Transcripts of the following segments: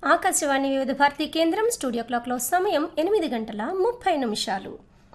ఆకాశవాణి వివిధ భారతి కేంద్రం స్టూడియో క్లాక్లో సమయం ఎనిమిది గంటల ముప్పై నిమిషాలు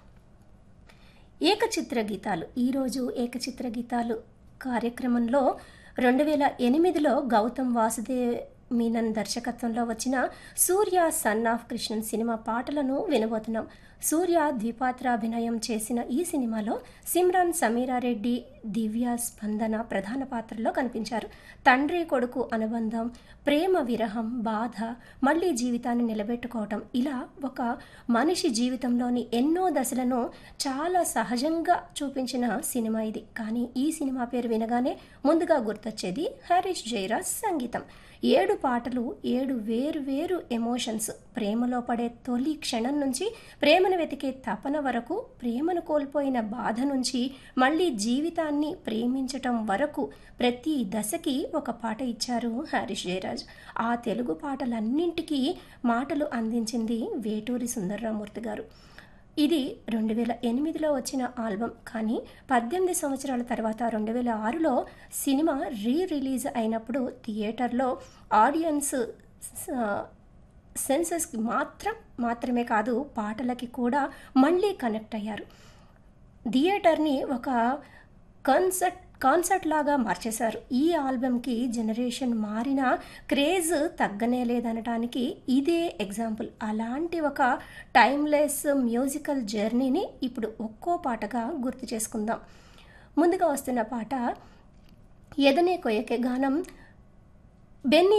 ఏకచిత్ర గీతాలు ఈరోజు ఏకచిత్ర గీతాలు కార్యక్రమంలో రెండు వేల ఎనిమిదిలో గౌతమ్ వాసుదేవ్ మీనన్ దర్శకత్వంలో వచ్చిన Surya son of Krishnan cinema పాటలను వినబోతున్నాం సూర్య ద్విపాత్రాభినయం చేసిన ఈ సినిమాలో సిమ్రాన్ సమీరారెడ్డి దివ్య స్పందన ప్రధాన పాత్రలో కనిపించారు తండ్రి కొడుకు అనుబంధం ప్రేమ విరహం బాధ మళ్ళీ జీవితాన్ని నిలబెట్టుకోవటం ఇలా ఒక మనిషి జీవితంలోని ఎన్నో దశలను చాలా సహజంగా చూపించిన సినిమా ఇది కానీ ఈ సినిమా పేరు వినగానే ముందుగా గుర్తొచ్చేది హరీష్ జయరాజ్ సంగీతం ఏడు పాటలు ఏడు వేరు వేరు ఎమోషన్స్ ప్రేమలో పడే తొలి క్షణం నుంచి ప్రేమను వెతికే తపన వరకు ప్రేమను కోల్పోయిన బాధ నుంచి మళ్ళీ జీవితాన్ని ప్రేమించటం వరకు ప్రతి దశకి ఒక పాట ఇచ్చారు హరీష్ జయరాజ్ ఆ తెలుగు పాటలన్నింటికీ మాటలు అందించింది వేటూరి సుందర్రామూర్తి గారు ఇది రెండు వేల ఎనిమిదిలో వచ్చిన ఆల్బమ్ కానీ పద్దెనిమిది సంవత్సరాల తర్వాత రెండు వేల ఆరులో సినిమా రీ రిలీజ్ అయినప్పుడు థియేటర్లో ఆడియన్స్ సెన్సెస్కి మాత్రం మాత్రమే కాదు పాటలకి కూడా మళ్ళీ కనెక్ట్ అయ్యారు థియేటర్ని ఒక కన్సర్ట్ కాన్సర్ట్ లాగా మార్చేశారు ఈ ఆల్బమ్కి జనరేషన్ మారిన క్రేజ్ తగ్గనే లేదనటానికి ఇదే ఎగ్జాంపుల్ అలాంటి ఒక టైమ్లెస్ మ్యూజికల్ జర్నీని ఇప్పుడు ఒక్కో పాటగా గుర్తు చేసుకుందాం ముందుగా వస్తున్న పాట ఎదనే కొయ్యకే గానం బెన్నీ